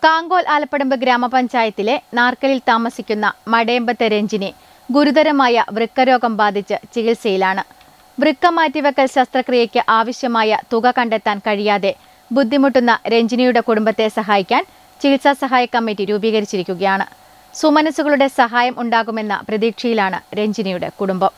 കാങ്കോൽ ആലപ്പടമ്പ് ഗ്രാമപഞ്ചായത്തിലെ നാർക്കലിൽ താമസിക്കുന്ന മടയമ്പത്തെ രഞ്ജിനെ ഗുരുതരമായ വൃക്കരോഗം ബാധിച്ച് ചികിത്സയിലാണ് വൃക്ക മാറ്റിവെക്കൽ ശസ്ത്രക്രിയയ്ക്ക് ആവശ്യമായ തുക കണ്ടെത്താൻ കഴിയാതെ ബുദ്ധിമുട്ടുന്ന രഞ്ജിനിയുടെ കുടുംബത്തെ സഹായിക്കാൻ ചികിത്സാ സഹായ കമ്മിറ്റി രൂപീകരിച്ചിരിക്കുകയാണ് സുമനസുകളുടെ സഹായം ഉണ്ടാകുമെന്ന പ്രതീക്ഷയിലാണ് രഞ്ജിനിയുടെ കുടുംബം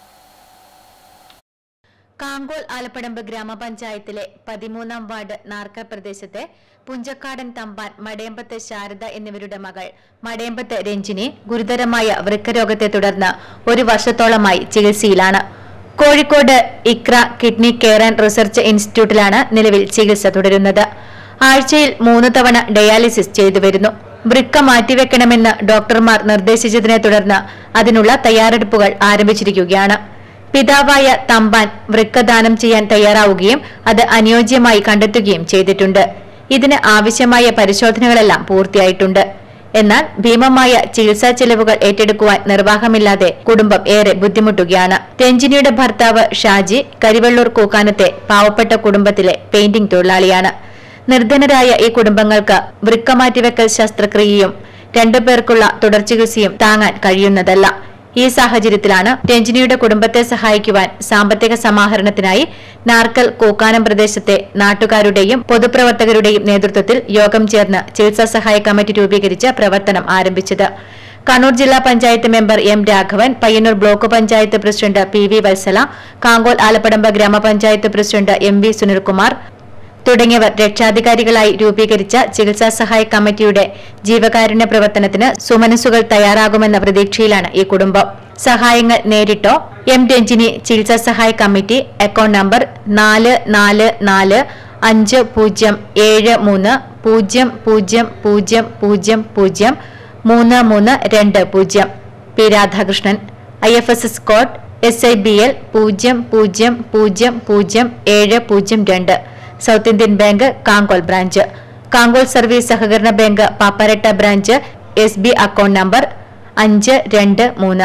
കാങ്കോൽ ആലപ്പടമ്പ് ഗ്രാമപഞ്ചായത്തിലെ പതിമൂന്നാം വാർഡ് നാർക്കൽ പ്രദേശത്തെ പുഞ്ചക്കാടൻ തമ്പാൻ മടയമ്പത്ത് ശാരദ എന്നിവരുടെ മകൾ മടയമ്പത്ത് രഞ്ജിനി ഗുരുതരമായ വൃക്കരോഗത്തെ തുടർന്ന് ഒരു വർഷത്തോളമായി ചികിത്സയിലാണ് Kozhikode Iqraa kidney care and research ഇൻസ്റ്റിറ്റ്യൂട്ടിലാണ് നിലവിൽ ചികിത്സ തുടരുന്നത് ആഴ്ചയിൽ മൂന്ന് തവണ ഡയാലിസിസ് ചെയ്തു വരുന്നു വൃക്ക മാറ്റിവെക്കണമെന്ന് ഡോക്ടർമാർ നിർദ്ദേശിച്ചതിനെ തുടർന്ന് അതിനുള്ള തയ്യാറെടുപ്പുകൾ ആരംഭിച്ചിരിക്കുകയാണ് പിതാവായ തമ്പാൻ വൃക്കദാനം ചെയ്യാൻ തയ്യാറാവുകയും അത് അനുയോജ്യമായി കണ്ടെത്തുകയും ചെയ്തിട്ടുണ്ട് ഇതിന് ആവശ്യമായ പരിശോധനകളെല്ലാം പൂർത്തിയായിട്ടുണ്ട് എന്നാൽ ഭീമമായ ചികിത്സാ ചെലവുകൾ ഏറ്റെടുക്കുവാൻ നിർവാഹമില്ലാതെ കുടുംബം ഏറെ ബുദ്ധിമുട്ടുകയാണ് രഞ്ജിനിയുടെ ഭർത്താവ് ഷാജി കരിവെള്ളൂർ കൂക്കാനത്തെ പാവപ്പെട്ട കുടുംബത്തിലെ പെയിന്റിംഗ് തൊഴിലാളിയാണ് നിർധനരായ ഈ കുടുംബങ്ങൾക്ക് വൃക്ക മാറ്റിവെക്കൽ ശസ്ത്രക്രിയയും രണ്ടുപേർക്കുള്ള തുടർ ചികിത്സയും താങ്ങാൻ കഴിയുന്നതല്ല ഈ സാഹചര്യത്തിലാണ് രഞ്ജിനിയുടെ കുടുംബത്തെ സഹായിക്കുവാൻ സാമ്പത്തിക സമാഹരണത്തിനായി നാർക്കൽ കൂക്കാനം പ്രദേശത്തെ നാട്ടുകാരുടെയും പൊതുപ്രവർത്തകരുടെയും നേതൃത്വത്തിൽ യോഗം ചേർന്ന് ചികിത്സാ സഹായ കമ്മിറ്റി രൂപീകരിച്ച് പ്രവർത്തനം ആരംഭിച്ചത് കണ്ണൂർ ജില്ലാ panchayat member M Raghavan Payyanur block panchayat president P V Valsala Kankol Alappadamba ഗ്രാമപഞ്ചായത്ത് പ്രസിഡന്റ് എം വി സുനിൽകുമാർ തുടങ്ങിയവർ രക്ഷാധികാരികളായി രൂപീകരിച്ച ചികിത്സാ സഹായ കമ്മിറ്റിയുടെ ജീവകാരുണ്യ പ്രവർത്തനത്തിന് സുമനസുകൾ തയ്യാറാകുമെന്ന പ്രതീക്ഷയിലാണ് ഈ കുടുംബം സഹായങ്ങൾ നേരിട്ടോ എം രഞ്ജിനി ചികിത്സാ സഹായ കമ്മിറ്റി അക്കൗണ്ട് നമ്പർ നാല് നാല് നാല് അഞ്ച് പൂജ്യം ഏഴ് മൂന്ന് പൂജ്യം പൂജ്യം പൂജ്യം പൂജ്യം പൂജ്യം മൂന്ന് മൂന്ന് രണ്ട് പൂജ്യം P Radhakrishnan I F S S code S I B L പൂജ്യം പൂജ്യം പൂജ്യം പൂജ്യം ഏഴ് പൂജ്യം രണ്ട് South Indian bank Kankol branch Kankol service സഹകരണ bank Papparatta branch S B account number അഞ്ച് രണ്ട് മൂന്ന്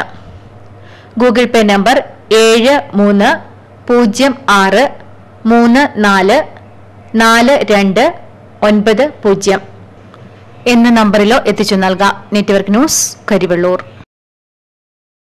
ഗൂഗിൾ പേ നമ്പർ ഏഴ് മൂന്ന് പൂജ്യം ആറ് മൂന്ന് നാല് നാല് രണ്ട് ഒൻപത് പൂജ്യം എന്ന നമ്പറിലോ എത്തിച്ചു നൽകാം നെറ്റ്വർക്ക് ന്യൂസ് കരിവെള്ളൂർ